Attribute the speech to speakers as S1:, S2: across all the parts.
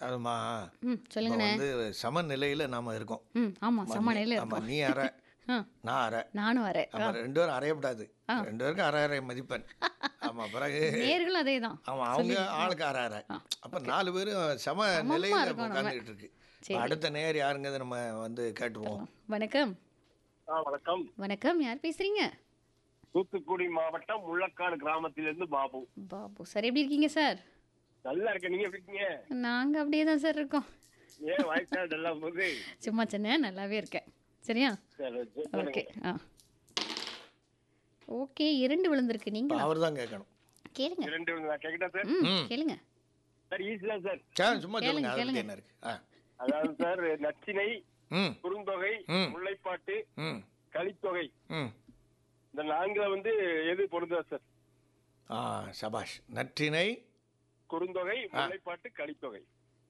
S1: அதுமா
S2: ம்
S1: இப்போ
S2: சொல்லுங்கண்ணே
S1: வந்து சமநிலையில் நாம இருக்கோம்
S2: ம் ஆமாம் சமநிலையில்
S1: ஆமா
S2: இருக்கும்
S1: நீ அரை
S2: ஆ
S1: நான் அரை
S2: நானும் வரேன்
S1: நம்ம ரெண்டு பேரும் அறையப்படாது ரெண்டு பேருக்கும் அரை அரை மதிப்பெண் ஆமா பிறகு
S2: நேர்களும் அதே தான்
S1: ஆமா அவங்க ஆளுக்கு அரை அரை அப்ப நாலு பேரும் சம நிலையில
S2: இருக்கோம் நம்ம.
S1: உட்காந்துக்கிட்டு இருக்கு இப்ப அடுத்த நேர் யாருங்கிறத நம்ம வந்து கேட்டுருவோம்
S2: வணக்கம்
S3: ஆ வணக்கம்
S2: வணக்கம் யார் பேசுறீங்க
S3: தூத்துக்குடி மாவட்டம் முள்ளக்காடு கிராமத்திலிருந்து பாபு
S2: பாபு சார் எப்படி இருக்கீங்க சார்
S3: நல்லா இருக்க நீங்க எப்படி இருக்கீங்க
S2: நாங்க அப்படியே தான் சார் இருக்கோம்
S3: ஏன் வாய்க்காடு எல்லாம் போது
S2: சும்மா சின்ன நல்லாவே இருக்கேன் சரியா
S3: சரி, சரி,
S2: ஓகே ஆ ஓகே இரண்டு விழுந்திருக்கு நீங்க
S1: அவர் தான் கேட்கணும்
S2: கேளுங்க
S3: இரண்டு நான் கேட்கட்டா சார்
S2: ம் கேளுங்க
S3: சார் ஈஸி தான் சார்
S1: சரி சும்மா
S2: கேளுங்க,
S1: சொல்லுங்க அதை பத்தி
S2: கேளுங்க.
S1: என்ன இருக்கு ஆ
S3: அதாவது சார் நச்சினை
S1: ம்
S3: குறுந்தொகை
S1: ம்.
S3: முல்லைப்பாட்டு
S1: ம்
S3: கலித்தொகை
S1: ம்
S3: இந்த நான்குல வந்து எது பொருந்தா சார்
S1: ஆ சபாஷ் நற்றினை
S3: குறுந்தொகை முல்லைப்பாட்டு கலித்தொகை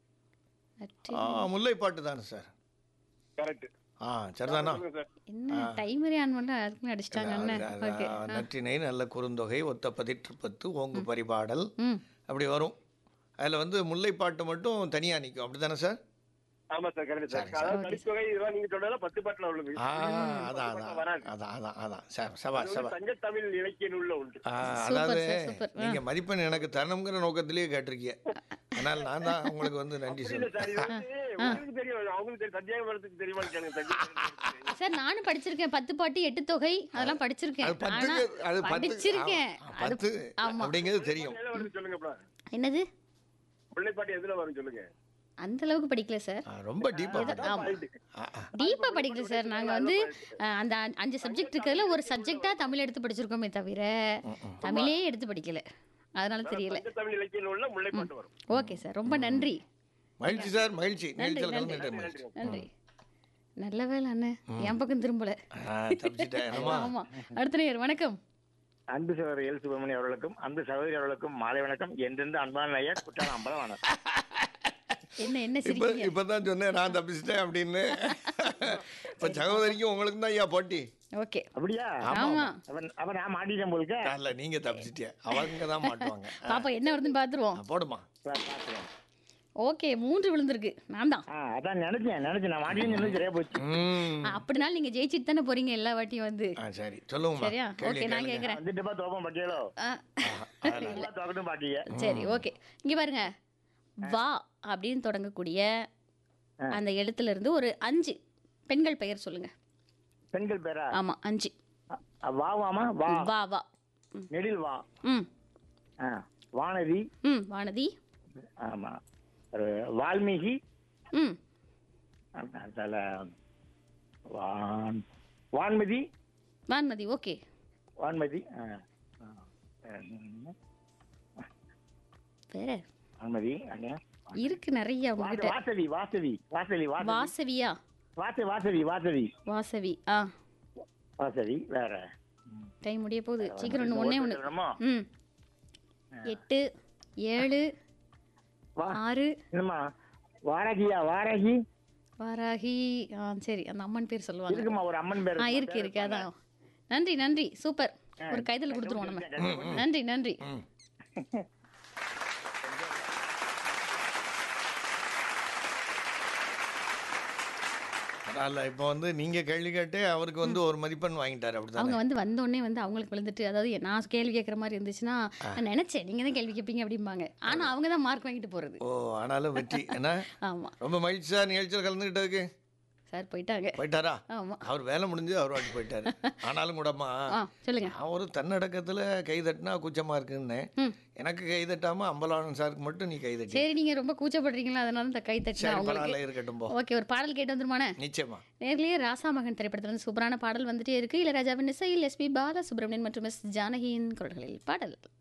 S2: நன்றி.
S1: ஆ முல்லைப்பாட்டு தானே சார்
S3: கரெக்ட்
S1: ஆ சரிதானா
S3: சொல்லுங்க சார்
S2: என்ன டைமரே ஆன் பண்ணல அதுக்குமே அடிச்சிட்டாங்க அண்ணன்
S1: அது-
S2: ஓகே
S1: அது நற்றினை நல்ல குறுந்தொகை ஒத்த பதிற்று பத்து ஓங்கு பரிபாடல்
S2: ம்
S1: அப்படி வரும் அதில் வந்து முல்லைப்பாட்டு மட்டும் தனியாக நிற்கும் அப்படி தானே சார்
S3: ஆமா சார் கரெக்ட் சார் அதாவது கலித்தொகை இதெல்லாம் நீங்க சொன்னதெல்லாம் பத்து பாட்டுல உள்ளது
S1: ஆ அதான் அதான்
S3: வராது
S1: அதான் அதான் அதான் சார் சபா
S3: அது
S1: சபா
S3: வந்து தஞ்ச தமிழ் இலக்கிய நூல்ல உண்டு
S1: ஆ,
S2: சூப்பர்
S1: அதாவது
S2: சார், சூப்பர். ஆ.
S1: நீங்கள் மதிப்பெண் எனக்கு தரணுங்கிற நோக்கத்திலேயே கேட்டிருக்கீங்க அதனால் நான் தான் உங்களுக்கு வந்து நன்றி
S3: இல்ல
S1: சொல்லுவேன்
S3: சார் இது வந்து உங்களுக்கு தெரியும் அவங்களுக்கு தெரியும் சத்தியாக மரத்துக்கு தெரியுமான்னு கேளுங்க சத்தியாக
S2: சார் நானும் படிச்சிருக்கேன் பத்து பாட்டு எட்டு தொகை அதெல்லாம் படிச்சிருக்கேன்
S1: அது
S2: ஆனா
S1: பத்துக்கு அது பத்து
S2: படிச்சிருக்கேன்
S1: ஆ,
S2: அது
S1: பத்து
S2: ஆமா
S1: அப்படிங்கிறது தெரியும்
S3: எதுல வருது சொல்லுங்க அப்புறம்
S2: என்னது
S3: முல்லைப்பாட்டு எதுல வரும் சொல்லுங்க
S2: அந்த அளவுக்கு படிக்கல சார்
S1: ஆ, ரொம்ப டீப்பாக
S2: ஆமா டீப்பா படிக்கல சார் நாங்க வந்து அஹ், அந்த அ- அஞ்சு சப்ஜெக்ட் இருக்கிறதுல ஒரு சப்ஜெக்டா தமிழ் எடுத்து படிச்சிருக்கோமே தவிர தமிழே எடுத்து படிக்கல அதனால தெரியல
S3: தஞ்ச தமிழ் இலக்கிய நூல்ல முல்லைப்பாட்டு வரும்
S2: ஓகே சார் ரொம்ப நன்றி
S1: மகிழ்ச்சி சார் மகிழ்ச்சி
S2: நன்றி
S1: நிகழ்ச்சியில்
S2: நன்றி
S1: கலந்துட்டேன் மகிழ்ச்சி
S2: நன்றி நல்ல வேலை அண்ணன் என் பக்கம் திரும்பல
S1: ஆ தப்பிச்சிட்டேன் என்னம்மா
S2: ஆமா அடுத்த நேர் வணக்கம்
S4: அன்பு சகோதரர் எல் சுப்பிரமணி அவர்களுக்கும் அன்பு சகோதரி அவர்களுக்கும் மாலை வணக்கம் என்றிருந்து அன்பான ஐயர் குற்றாலம் அம்பலவாணர்
S2: என்ன என்ன
S1: இப்போ
S2: சிரிக்கீங்க
S1: இப்போ தான் சொன்னேன் நான் தப்பிச்சிட்டேன் அப்படின்னு இப்போ சகோதரிக்கும் உங்களுக்கும் தான் ஐயா போட்டி
S2: ஓகே
S4: அப்படியா
S2: ஆமா
S4: அவன் அவன் நான் மாட்டிட்டேன் போலுக்க
S1: இல்லை நீங்கள் தப்பிச்சிட்டிய அவங்க தான் மாட்டுவாங்க
S2: பாப்பா என்ன வருதுன்னு பாத்துருவோம்
S1: ஆ, போடுமா
S4: பார்க்கலாம்
S2: ஓகே மூன்று விழுந்திருக்கு நான் தான்
S4: ஆ அதான் நினைச்சேன் நினைச்சேன் நான் மாட்டிட்டேன்னு சொல்லி சரியா போச்சு
S1: ம்
S2: அப்படினாலும் நீங்க ஜெயிச்சிட்டு தானே போறீங்க எல்லா வாட்டியும் வந்து
S1: ஆ சரி சொல்லுங்கம்மா
S2: சரியா
S1: கேள்வி
S2: ஓகே நான்
S1: கேளுங்க.
S2: கேக்குறேன்
S4: வந்துட்டு பா தோப்பம் பாட்டியலோ
S2: ஆ,
S4: தோக்கட்டும் பாட்டிய
S2: சரி ஓகே இங்க பாருங்க வா அப்படின்னு தொடங்கக்கூடிய அந்த எழுத்துல இருந்து ஒரு அஞ்சு பெண்கள் பெயர் சொல்லுங்க
S4: பெண்கள் பேரா
S2: ஆமா அஞ்சு
S4: அ, வா வாமா வா
S2: வா வா
S4: நெடில் வா
S2: ம்
S4: ஆ வானதி
S2: ம் வானதி
S4: ஆமா ஒரு வால்மீகி
S2: ம்
S4: அதில் வான் வான்மதி
S2: வான்மதி ஓகே
S4: வான்மதி ஆ ஆ. ம்,
S2: வேற
S4: வான்மதி அங்க.
S2: இருக்கு நிறைய
S4: வாச-
S2: உங்ககிட்ட
S4: வாசவி வாசவி வாசவி வாசவி
S2: வாசவியா
S4: வாச வாசவி வாசவி
S2: வாசவி ஆ
S4: வாசவி வேற
S2: டைம் முடிய போகுது சீக்கிரம் ஒன்று ஒன்னே ஒன்று
S4: சொல்லணுமா?
S2: ம் எட்டு ஏழு
S4: வா
S2: ஆறு
S4: என்னம்மா வாராகியா வாராகி
S2: வாராகி ஆ சரி அந்த அம்மன் பேர் சொல்லுவாங்க
S4: இருக்குமா ஒரு அம்மன் பேர்
S2: ஆ இருக்கு இருக்கு அதான் நன்றி நன்றி சூப்பர் ஒரு கைதல் கொடுத்துருவோம் நம்ம நன்றி நன்றி
S1: பரவாயில்ல இப்போ வந்து நீங்கள் கேள்வி கேட்டு அவருக்கு வந்து ஒரு மதிப்பெண் வாங்கிட்டாரு அப்படி
S2: அவங்க வந்து வந்த உடனே வந்து அவங்களுக்கு விழுந்துட்டு அதாவது நான் கேள்வி கேட்குற மாதிரி இருந்துச்சுன்னா நான் நினைச்சேன் நீங்க தான் கேள்வி கேட்பீங்க அப்படிம்பாங்க ஆனா அவங்க தான் மார்க் வாங்கிட்டு போறது
S1: ஓ ஆனாலும் வெற்றி என்ன
S2: ஆமா
S1: ரொம்ப மகிழ்ச்சி சார் நிகழ்ச்சியில் கலந்துக்கிட்டதுக்கு
S2: சார் போயிட்டாங்க
S1: போயிட்டாரா
S2: ஆமா
S1: அவர் வேலை முடிஞ்சு அவர் வாட்டி போயிட்டாரு ஆனாலும் கூடம்மா
S2: ஆ சொல்லுங்க
S1: நான் ஒரு தன்னடக்கத்தில் கை தட்டினா கூச்சமாக இருக்குன்னு
S2: ம்.
S1: எனக்கு கை தட்டாமல் அம்பலானன் சாருக்கு மட்டும் நீ கை தட்டி
S2: சரி நீங்க ரொம்ப கூச்சப்படுறீங்களா அதனால இந்த கை தட்டினா
S1: சரி
S2: உங்களுக்கு
S1: பரவாயில்ல இருக்கட்டும் போ
S2: ஓகே ஒரு பாடல் கேட்டு வந்துருமானே
S1: நிச்சயமா
S2: நேர்லயே ராசா மகன் திரைப்படத்துல இருந்து சூப்பரான பாடல் வந்துட்டே இருக்கு இளையராஜாவின் இசையில் எஸ்பி பாலசுப்ரமணியன் மற்றும் எஸ் ஜானகியின் குரல்களில் பாடல்